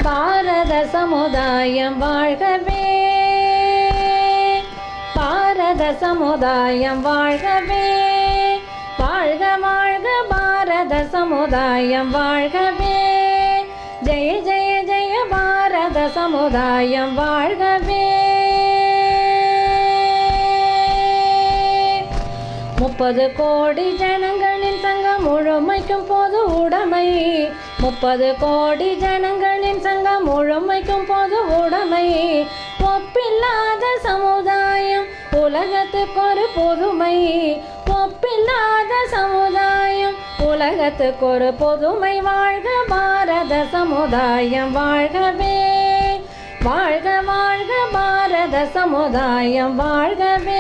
பாரத சமுதாயம் வாழ்கவே பாரத சமுதாயம் வாழ்கவே வாழ்க வாழ்க பாரத சமுதாயம் வாழ்கவே ஜெய ஜெய ஜெய பாரத சமுதாயம் வாழ்கவே முப்பது கோடி ஜனங்களின் சங்கம் முழுமைக்கும் பொது உடைமை முப்பது கோடி ஜனங்களின் சங்கம் முழுமைக்கும் பொது உடைமை ஒப்பில்லாத சமுதாயம் உலகத்துக்கு ஒரு பொதுமை ஒப்பில்லாத சமுதாயம் உலகத்துக்கு ஒரு பொதுமை வாழ்க பாரத சமுதாயம் வாழ்கவே வாழ்க வாழ்க பாரத சமுதாயம் வாழ்கவே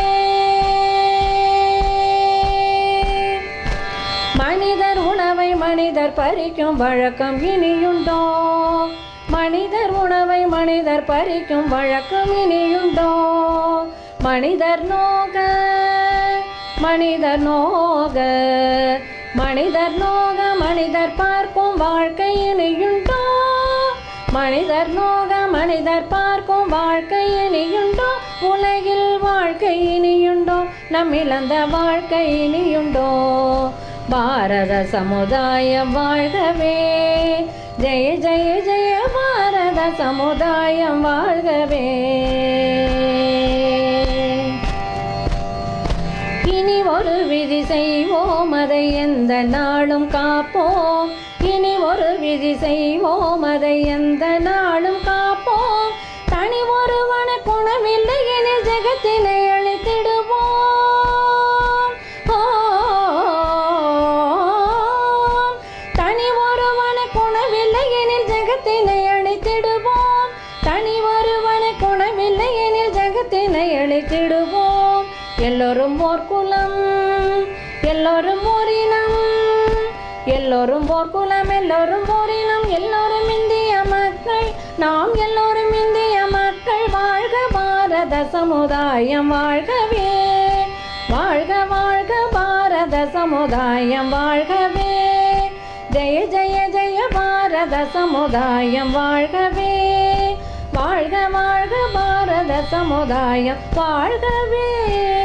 மனிதர் உணவை மனிதர் பறிக்கும் வழக்கம் இனியுண்டோ மனிதர் உணவை மனிதர் பறிக்கும் வழக்கம் இனியுண்டோ மனிதர் நோக மனிதர் நோக மனிதர் நோக மனிதர் பார்க்கும் வாழ்க்கை இனியுண்டோ மனிதர் நோக மனிதர் பார்க்கும் வாழ்க்கை இனியுண்டோ உலகில் வாழ்க்கை இனியுண்டோ நம் இழந்த வாழ்க்கை இனியுண்டோ பாரத சமுதாயம் வாழ்கவே ஜெய ஜெய ஜெய பாரத சமுதாயம் வாழ்கவே இனி ஒரு விதி செய்வோம் அதை எந்த நாளும் காப்போம் இனி ஒரு விதி செய்வோம் அதை எந்த நாளும் காப்போம் தனி ஒருவன குணமில்லை எனில் ஜெகத்தினை அழித்திடுவோம் ஓம். தனி ஒருவன குணமில்லை எனில் ஜெகத்தினை அழித்திடுவோம் தனி ஒருவன குணமில்லை எனில் ஜெகத்தினை அழித்திடுவோம் எல்லோரும் ஓர் குலம் எல்லோரும் ஓரினம் எல்லோரும் ஓர் குலம் எல்லோரும் ஓரினம் எல்லோரும் இந்திய மக்கள் நாம் எல்லோரும் இந்திய மக்கள் வாழ்க பாரத சமுதாயம் வாழ்கவே வாழ்க வாழ்க பாரத சமுதாயம் வாழ்கவே ஜெய ஜெய ஜெய பாரத சமுதாயம் வாழ்கவே வாழ்க வாழ்க பாரத சமுதாயம் வாழ்கவே